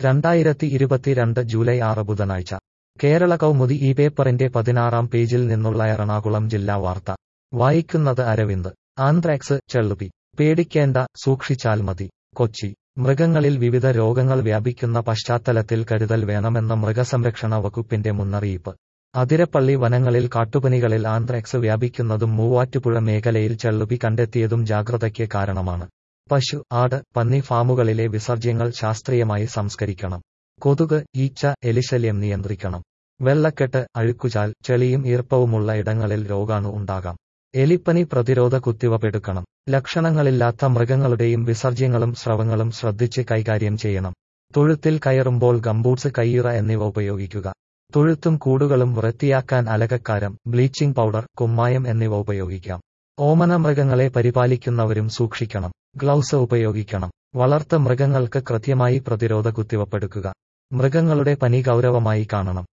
രണ്ടായിരത്തി ഇരുപത്തിരണ്ട് ജൂലൈ ആറ് ബുധനാഴ്ച കേരള കൗമുദി ഈ പേപ്പറിന്റെ പതിനാറാം പേജിൽ നിന്നുള്ള എറണാകുളം ജില്ലാ വാർത്ത വായിക്കുന്നത് അരവിന്ദ് ആന്ത്രാക്സ് ചെള്ളുപി പേടിക്കേണ്ട സൂക്ഷിച്ചാൽ മതി കൊച്ചി മൃഗങ്ങളിൽ വിവിധ രോഗങ്ങൾ വ്യാപിക്കുന്ന പശ്ചാത്തലത്തിൽ കരുതൽ വേണമെന്ന മൃഗസംരക്ഷണ വകുപ്പിന്റെ മുന്നറിയിപ്പ് അതിരപ്പള്ളി വനങ്ങളിൽ കാട്ടുപനികളിൽ ആന്ത്രാക്സ് വ്യാപിക്കുന്നതും മൂവാറ്റുപുഴ മേഖലയിൽ ചെള്ളുപി കണ്ടെത്തിയതും ജാഗ്രതയ്ക്ക് കാരണമാണ് പശു ആട് പന്നി ഫാമുകളിലെ വിസർജ്യങ്ങൾ ശാസ്ത്രീയമായി സംസ്കരിക്കണം കൊതുക് ഈച്ച എലിശല്യം നിയന്ത്രിക്കണം വെള്ളക്കെട്ട് അഴുക്കുചാൽ ചെളിയും ഈർപ്പവുമുള്ള ഇടങ്ങളിൽ രോഗാണു ഉണ്ടാകാം എലിപ്പനി പ്രതിരോധ കുത്തിവപ്പെടുക്കണം ലക്ഷണങ്ങളില്ലാത്ത മൃഗങ്ങളുടെയും വിസർജ്യങ്ങളും സ്രവങ്ങളും ശ്രദ്ധിച്ച് കൈകാര്യം ചെയ്യണം തൊഴുത്തിൽ കയറുമ്പോൾ ഗംബൂട്ട്സ് കയ്യുറ എന്നിവ ഉപയോഗിക്കുക തൊഴുത്തും കൂടുകളും വൃത്തിയാക്കാൻ അലകക്കാരം ബ്ലീച്ചിംഗ് പൗഡർ കുമ്മായം എന്നിവ ഉപയോഗിക്കാം ഓമന മൃഗങ്ങളെ പരിപാലിക്കുന്നവരും സൂക്ഷിക്കണം ഗ്ലൗസ് ഉപയോഗിക്കണം വളർത്ത മൃഗങ്ങൾക്ക് കൃത്യമായി പ്രതിരോധ കുത്തിവപ്പെടുക്കുക മൃഗങ്ങളുടെ പനി ഗൗരവമായി കാണണം